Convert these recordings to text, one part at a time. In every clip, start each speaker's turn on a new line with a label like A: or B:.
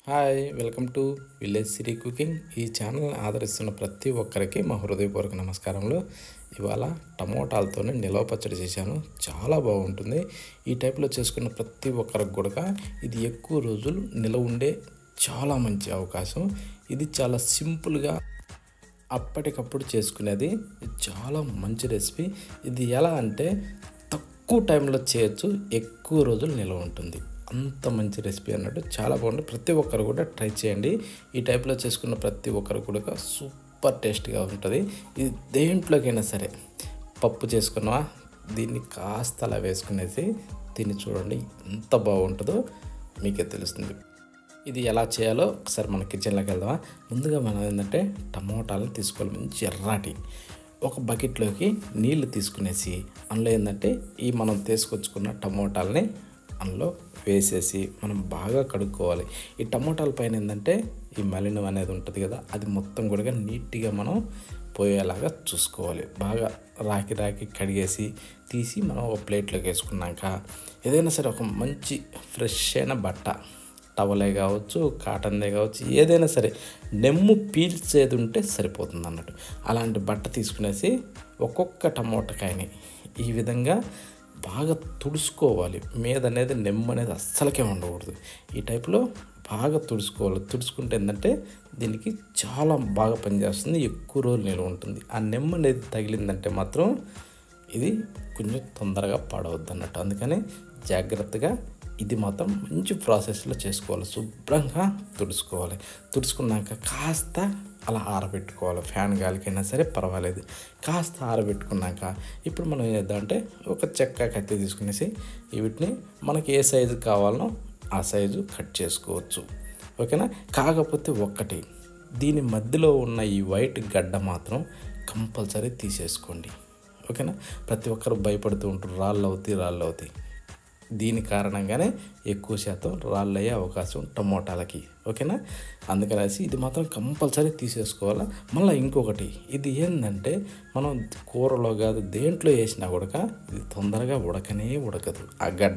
A: hi welcome to village city cooking ఈ channel ఆదరిస్తున్న ప్రతి ఒక్కరికి మా హృదయపూర్వక నమస్కారములు ఇవాళ టమోటాలతోనే నిలవ పచ్చడి చేశాను చాలా బాగుంటుంది ఈ టైప్లో చేసుకున్న ప్రతి ఒక్కరికి కూడా ఇది ఎక్కువ రోజులు నిలవ ఉండే చాలా మంచి అవకాశం ఇది చాలా సింపుల్గా అప్పటికప్పుడు చేసుకునేది ఇది చాలా మంచి రెసిపీ ఇది ఎలా అంటే తక్కువ టైంలో చేయొచ్చు ఎక్కువ రోజులు నిల్వ ఉంటుంది అంత మంచి రెసిపీ అన్నట్టు చాలా బాగుంటుంది ప్రతి ఒక్కరు కూడా ట్రై చేయండి ఈ టైప్లో చేసుకున్న ప్రతి ఒక్కరు కూడా సూపర్ టేస్ట్గా ఉంటుంది ఇది దేంట్లోకైనా సరే పప్పు చేసుకున్నా దీన్ని కాస్త అలా వేసుకునేసి తిని చూడండి ఎంత బాగుంటుందో మీకే తెలుస్తుంది ఇది ఎలా చేయాలో ఒకసారి మన కిచెన్లోకి వెళ్దామా ముందుగా మనం ఏంటంటే టమోటాలను తీసుకోవాలి మంచి ఎర్రాటి ఒక బకెట్లోకి నీళ్లు తీసుకునేసి అందులో ఏంటంటే ఈ మనం తీసుకొచ్చుకున్న టమోటాలని అందులో వేసేసి మనం బాగా కడుక్కోవాలి ఈ టమోటాల పైన ఏంటంటే ఈ మలినం అనేది ఉంటుంది కదా అది మొత్తం కూడా నీట్గా మనం పోయేలాగా చూసుకోవాలి బాగా రాకి రాకి కడిగేసి తీసి మనం ఒక ప్లేట్లోకి వేసుకున్నాక ఏదైనా సరే ఒక మంచి ఫ్రెష్ అయిన బట్ట టవలే కావచ్చు కాటన్దే కావచ్చు ఏదైనా సరే నెమ్ము పీల్చేది ఉంటే సరిపోతుంది అన్నట్టు అలాంటి బట్ట తీసుకునేసి ఒక్కొక్క టమోటకాయని ఈ విధంగా బాగా తుడుచుకోవాలి మీద అనేది నెమ్ము అనేది అస్సలకే ఉండకూడదు ఈ టైప్లో బాగా తుడుచుకోవాలి తుడుచుకుంటే ఏంటంటే దీనికి చాలా బాగా పనిచేస్తుంది ఎక్కువ రోజులు నిల్వ ఉంటుంది ఆ నెమ్ము అనేది తగిలిందంటే మాత్రం ఇది కొంచెం తొందరగా పాడవద్దు అన్నట్టు అందుకని జాగ్రత్తగా ఇది మాత్రం మంచి ప్రాసెస్లో చేసుకోవాలి శుభ్రంగా తుడుచుకోవాలి తుడుచుకున్నాక కాస్త అలా ఆరబెట్టుకోవాలి ఫ్యాన్ గాలికైనా సరే పర్వాలేదు కాస్త ఆరబెట్టుకున్నాక ఇప్పుడు మనం ఏం చేద్దామంటే ఒక చెక్క కత్తి తీసుకునేసి వీటిని మనకి ఏ సైజు కావాలనో ఆ సైజు కట్ చేసుకోవచ్చు ఓకేనా కాకపోతే ఒక్కటి దీని మధ్యలో ఉన్న ఈ వైట్ గడ్డ మాత్రం కంపల్సరీ తీసేసుకోండి ఓకేనా ప్రతి ఒక్కరు భయపడుతూ ఉంటారు రాళ్ళు అవుతాయి రాళ్ళు అవుతాయి దీని కారణంగానే ఎక్కువ శాతం రాళ్ళు అయ్యే అవకాశం టమోటాలకి ఓకేనా అందుకనేసి ఇది మాత్రం కంపల్సరీ తీసేసుకోవాలా మళ్ళీ ఇంకొకటి ఇది ఏంటంటే మనం కూరలో కాదు దేంట్లో వేసినా కూడా ఇది తొందరగా ఉడకనే ఉడకదు ఆ గడ్డ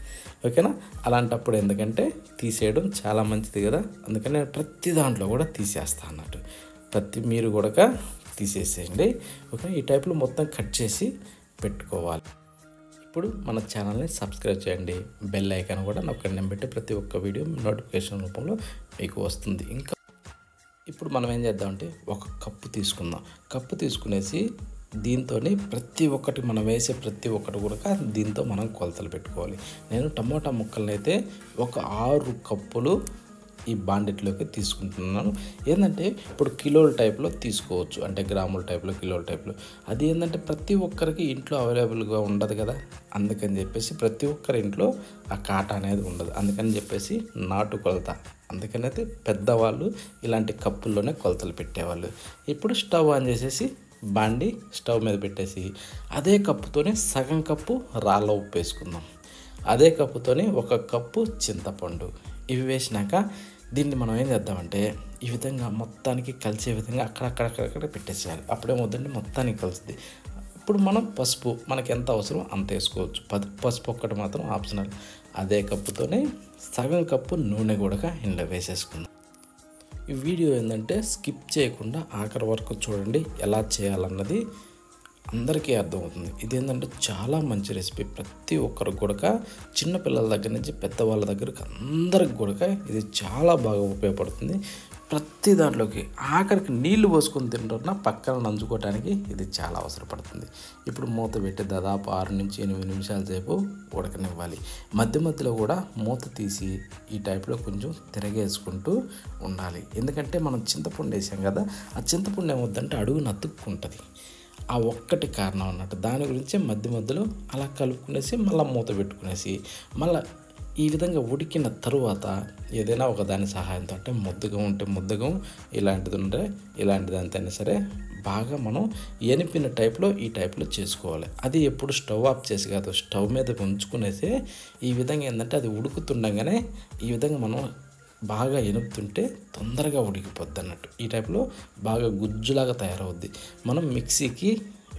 A: ఓకేనా అలాంటప్పుడు ఎందుకంటే తీసేయడం చాలా మంచిది కదా అందుకని నేను ప్రతి దాంట్లో కూడా తీసేస్తా అన్నట్టు ప్రతి మీరు కూడా తీసేసేయండి ఓకే ఈ టైప్లో మొత్తం కట్ చేసి పెట్టుకోవాలి ఇప్పుడు మన ఛానల్ని సబ్స్క్రైబ్ చేయండి బెల్ ఐకాన్ కూడా నొక్కండి నేను పెట్టే ప్రతి ఒక్క వీడియో నోటిఫికేషన్ రూపంలో మీకు వస్తుంది ఇంకా ఇప్పుడు మనం ఏం చేద్దామంటే ఒక కప్పు తీసుకుందాం కప్పు తీసుకునేసి దీంతో ప్రతి ఒక్కటి మనం వేసే ప్రతి ఒక్కటి కూడా దీంతో మనం కొలతలు పెట్టుకోవాలి నేను టమోటా ముక్కలను అయితే ఒక ఆరు కప్పులు ఈ బాండెట్లోకి తీసుకుంటున్నాను ఏంటంటే ఇప్పుడు కిలోల టైప్లో తీసుకోవచ్చు అంటే గ్రాముల టైప్లో కిలోల టైప్లో అది ఏంటంటే ప్రతి ఒక్కరికి ఇంట్లో అవైలబుల్గా ఉండదు కదా అందుకని చెప్పేసి ప్రతి ఒక్కరి ఇంట్లో ఆ కాట అనేది ఉండదు అందుకని చెప్పేసి నాటు కొలత అందుకని అయితే పెద్దవాళ్ళు ఇలాంటి కప్పుల్లోనే కొలతలు పెట్టేవాళ్ళు ఇప్పుడు స్టవ్ ఆన్ చేసేసి బాండి స్టవ్ మీద పెట్టేసి అదే కప్పుతోనే సగం కప్పు రాళ్ళ ఉప్పు వేసుకుందాం అదే కప్పుతోనే ఒక కప్పు చింతపండు ఇవి వేసినాక దీన్ని మనం ఏం చేద్దామంటే ఈ విధంగా మొత్తానికి కలిసే విధంగా అక్కడక్కడక్కడక్కడ పెట్టేసేయాలి అప్పుడే వద్దండి మొత్తానికి కలుస్తుంది ఇప్పుడు మనం పసుపు మనకి ఎంత అవసరం అంత వేసుకోవచ్చు పది పసుపు ఒక్కటి మాత్రం ఆప్షనల్ అదే కప్పుతోనే సగం కప్పు నూనె కూడా ఇంట్లో వేసేసుకుందాం ఈ వీడియో ఏంటంటే స్కిప్ చేయకుండా ఆఖరి వరకు చూడండి ఎలా చేయాలన్నది అందరికీ అర్థమవుతుంది ఇది ఏంటంటే చాలా మంచి రెసిపీ ప్రతి ఒక్కరికి కూడా చిన్నపిల్లల దగ్గర నుంచి పెద్దవాళ్ళ దగ్గరకు అందరికి కూడా ఇది చాలా బాగా ఉపయోగపడుతుంది ప్రతి దాంట్లోకి ఆఖరికి నీళ్లు పోసుకొని తింటున్న పక్కన నంచుకోవడానికి ఇది చాలా అవసరపడుతుంది ఇప్పుడు మూత పెట్టి దాదాపు ఆరు నుంచి ఎనిమిది నిమిషాల సేపు ఉడకనివ్వాలి మధ్య మధ్యలో కూడా మూత తీసి ఈ టైప్లో కొంచెం తిరగేసుకుంటూ ఉండాలి ఎందుకంటే మనం చింతపండు వేసాం కదా ఆ చింతపండు ఏమవుద్దంటే అడుగు నతుక్కుంటుంది ఆ ఒక్కటి కారణం అన్నట్టు దాని గురించి మధ్య మధ్యలో అలా కలుపుకునేసి మళ్ళీ మూత పెట్టుకునేసి మళ్ళీ ఈ విధంగా ఉడికిన తరువాత ఏదైనా ఒక దాని సహాయంతో అంటే ముద్దగం ఉంటే ముద్దగం ఇలాంటిది ఉంటే ఇలాంటిది అంతైనా సరే బాగా మనం ఎనిపిన టైప్లో ఈ టైప్లో చేసుకోవాలి అది ఎప్పుడు స్టవ్ ఆఫ్ చేసి కాదు స్టవ్ మీద ఉంచుకునేసి ఈ విధంగా ఏంటంటే అది ఉడుకుతుండగానే ఈ విధంగా మనం బాగా ఎనుపుతుంటే తొందరగా ఉడికిపోద్ది అన్నట్టు ఈ టైప్లో బాగా గుజ్జులాగా తయారవుద్ది మనం మిక్సీకి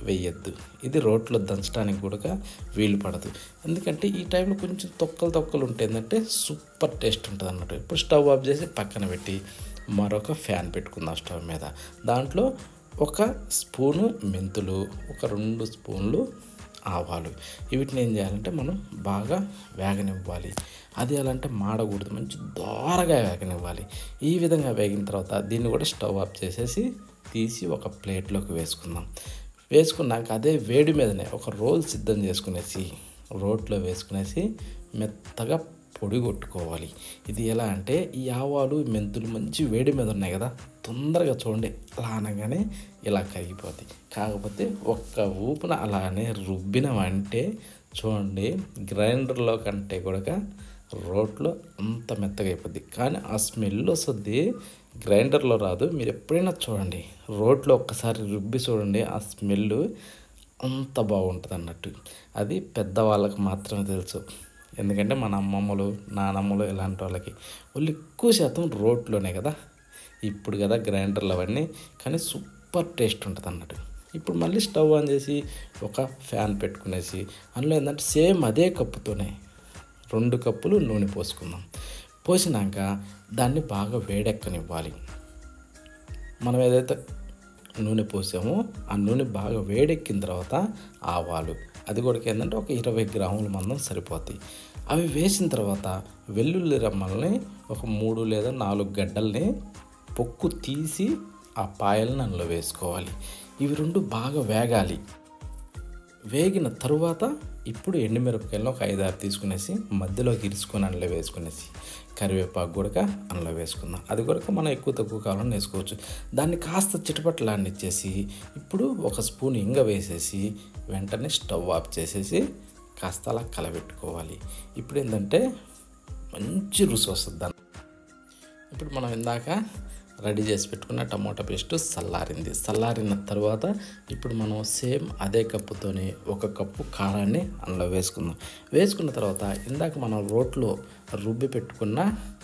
A: వేయద్దు ఇది రోట్లో దంచడానికి కూడా వీలు పడదు ఎందుకంటే ఈ టైంలో కొంచెం తొక్కలు తొక్కలు ఉంటే ఏంటంటే సూపర్ టేస్ట్ ఉంటుంది అన్నట్టు ఇప్పుడు స్టవ్ ఆఫ్ చేసి పక్కన పెట్టి మరొక ఫ్యాన్ పెట్టుకుందాం స్టవ్ మీద దాంట్లో ఒక స్పూను మెంతులు ఒక రెండు స్పూన్లు ఆవాలు వీటిని ఏం చేయాలంటే మనం బాగా వేగనివ్వాలి అది ఎలా అంటే మాడకూడదు మంచి దోరగా వేగనివ్వాలి ఈ విధంగా వేగిన తర్వాత దీన్ని కూడా స్టవ్ ఆఫ్ చేసేసి తీసి ఒక ప్లేట్లోకి వేసుకుందాం వేసుకున్నాక అదే వేడి మీదనే ఒక రోల్ సిద్ధం చేసుకునేసి రోట్లో వేసుకునేసి మెత్తగా పొడి కొట్టుకోవాలి ఇది ఎలా అంటే ఈ ఆవాలు మెంతులు మంచి వేడి మీద ఉన్నాయి కదా తొందరగా చూడండి అలా అనగానే ఇలా కరిగిపోతాయి కాకపోతే ఒక్క ఊపున అలానే రుబ్బినమంటే చూడండి గ్రైండర్లో కంటే కూడా రోట్లో అంత మెత్తగా అయిపోద్ది కానీ ఆ స్మెల్ వస్తుంది గ్రైండర్లో రాదు మీరు ఎప్పుడైనా చూడండి రోట్లో ఒక్కసారి రుబ్బి చూడండి ఆ స్మెల్ అంత బాగుంటుంది అన్నట్టు అది పెద్దవాళ్ళకి మాత్రమే తెలుసు ఎందుకంటే మన అమ్మమ్మలు నానమ్మలు ఇలాంటి వాళ్ళకి వాళ్ళు ఎక్కువ శాతం రోట్లోనే కదా ఇప్పుడు కదా గ్రైండర్లు అవన్నీ కానీ సూపర్ టేస్ట్ ఉంటుంది అన్నట్టు ఇప్పుడు మళ్ళీ స్టవ్ ఆన్ చేసి ఒక ఫ్యాన్ పెట్టుకునేసి అందులో ఏంటంటే సేమ్ అదే కప్పుతోనే రెండు కప్పులు నూనె పోసుకుందాం పోసినాక దాన్ని బాగా వేడెక్కనివ్వాలి మనం ఏదైతే నూనె పోసామో ఆ నూనె బాగా వేడెక్కిన తర్వాత ఆవాలు అది కూడా ఏంటంటే ఒక ఇరవై గ్రాముల మందం సరిపోతాయి అవి వేసిన తర్వాత వెల్లుల్లి రమ్మల్ని ఒక మూడు లేదా నాలుగు గడ్డల్ని పొక్కు తీసి ఆ పాయలను అందులో వేసుకోవాలి ఇవి రెండు బాగా వేగాలి వేగిన తరువాత ఇప్పుడు ఎండుమిరపకాయలను ఒక ఐదు ఆరు తీసుకునేసి మధ్యలోకి ఇరుచుకొని అందులో వేసుకునేసి కరివేపాకు కూడా అందులో వేసుకుందాం అది కూడా మనం ఎక్కువ తక్కువ కాలం వేసుకోవచ్చు దాన్ని కాస్త చిటపట్లాన్నిచ్చేసి ఇప్పుడు ఒక స్పూన్ ఇంగ వేసేసి వెంటనే స్టవ్ ఆఫ్ చేసేసి కాస్త అలా కలబెట్టుకోవాలి ఇప్పుడు ఏంటంటే మంచి రుచి వస్తుంది దాని ఇప్పుడు మనం ఇందాక రెడీ చేసి పెట్టుకున్న టమోటా పేస్ట్ చల్లారింది చల్లారిన తర్వాత ఇప్పుడు మనం సేమ్ అదే కప్పుతోనే ఒక కప్పు కారాన్ని అందులో వేసుకుందాం వేసుకున్న తర్వాత ఇందాక మనం రోట్లో రుబ్బి పెట్టుకున్న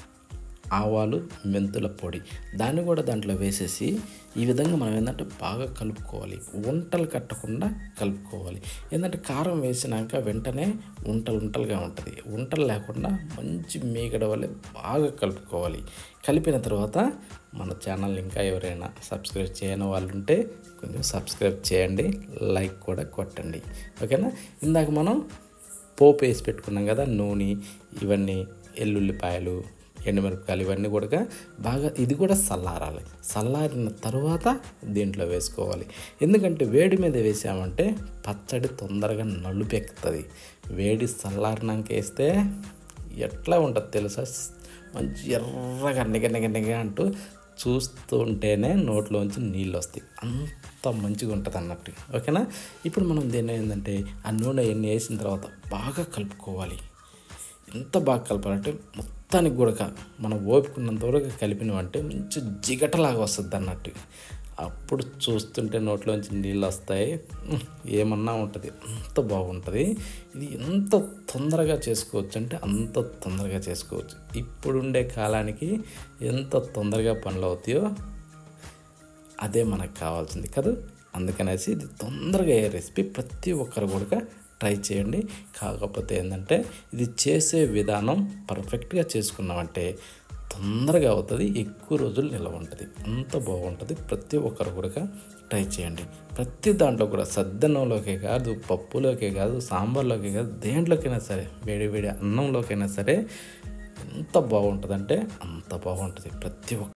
A: ఆవాలు మెంతుల పొడి దాన్ని కూడా దాంట్లో వేసేసి ఈ విధంగా మనం ఏంటంటే బాగా కలుపుకోవాలి వంటలు కట్టకుండా కలుపుకోవాలి ఏంటంటే కారం వేసినాక వెంటనే ఉంటలు ఉంటలుగా ఉంటుంది ఉంటలు లేకుండా మంచి మీగడ వల్ల బాగా కలుపుకోవాలి కలిపిన తర్వాత మన ఛానల్ ఇంకా ఎవరైనా సబ్స్క్రైబ్ చేయని వాళ్ళు ఉంటే కొంచెం సబ్స్క్రైబ్ చేయండి లైక్ కూడా కొట్టండి ఓకేనా ఇందాక మనం పోపు వేసి పెట్టుకున్నాం కదా నూనె ఇవన్నీ ఎల్లుల్లిపాయలు ఎండుమిరపకాయలు ఇవన్నీ కూడా బాగా ఇది కూడా చల్లారాలి చల్లారిన తర్వాత దీంట్లో వేసుకోవాలి ఎందుకంటే వేడి మీద వేసామంటే పచ్చడి తొందరగా నలుపెక్కుతుంది వేడి చల్లారినాక వేస్తే ఎట్లా ఉంటుంది తెలుసా మంచి ఎర్రగా నిగ నిగ నిగ అంటూ చూస్తూ ఉంటేనే నోట్లోంచి నీళ్ళు వస్తాయి అంత మంచిగా ఉంటుంది అన్నట్టు ఓకేనా ఇప్పుడు మనం దీన్ని ఏంటంటే ఆ నూనె ఎన్ని వేసిన తర్వాత బాగా కలుపుకోవాలి ఎంత బాగా కలపాలంటే మొత్తానికి కూడా మనం ఓపుకున్నంత వరకు కలిపినవంటే మంచి జిగటలాగా వస్తుంది అన్నట్టు అప్పుడు చూస్తుంటే నోట్లోంచి నీళ్ళు వస్తాయి ఉహ్, ఏమన్నా ఉంటుంది అంత బాగుంటుంది ఇది ఎంత తొందరగా చేసుకోవచ్చు అంటే అంత తొందరగా చేసుకోవచ్చు ఇప్పుడుండే కాలానికి ఎంత తొందరగా పనులు అవుతాయో అదే మనకు కావాల్సింది కదా అందుకనేసి ఇది తొందరగా అయ్యే రెసిపీ ప్రతి ఒక్కరు కూడా ట్రై చేయండి కాకపోతే ఏంటంటే ఇది చేసే విధానం పర్ఫెక్ట్గా చేసుకున్నామంటే తొందరగా అవుతుంది ఎక్కువ రోజులు నిల్వ ఉంటుంది అంత బాగుంటుంది ప్రతి ఒక్కరు కూడా ట్రై చేయండి ప్రతి దాంట్లో కూడా సద్దన్నంలోకే కాదు పప్పులోకే కాదు సాంబార్లోకే కాదు దేంట్లోకైనా సరే వేడి వేడి అన్నంలోకైనా సరే ఎంత బాగుంటుందంటే అంత బాగుంటుంది ప్రతి ఒక్క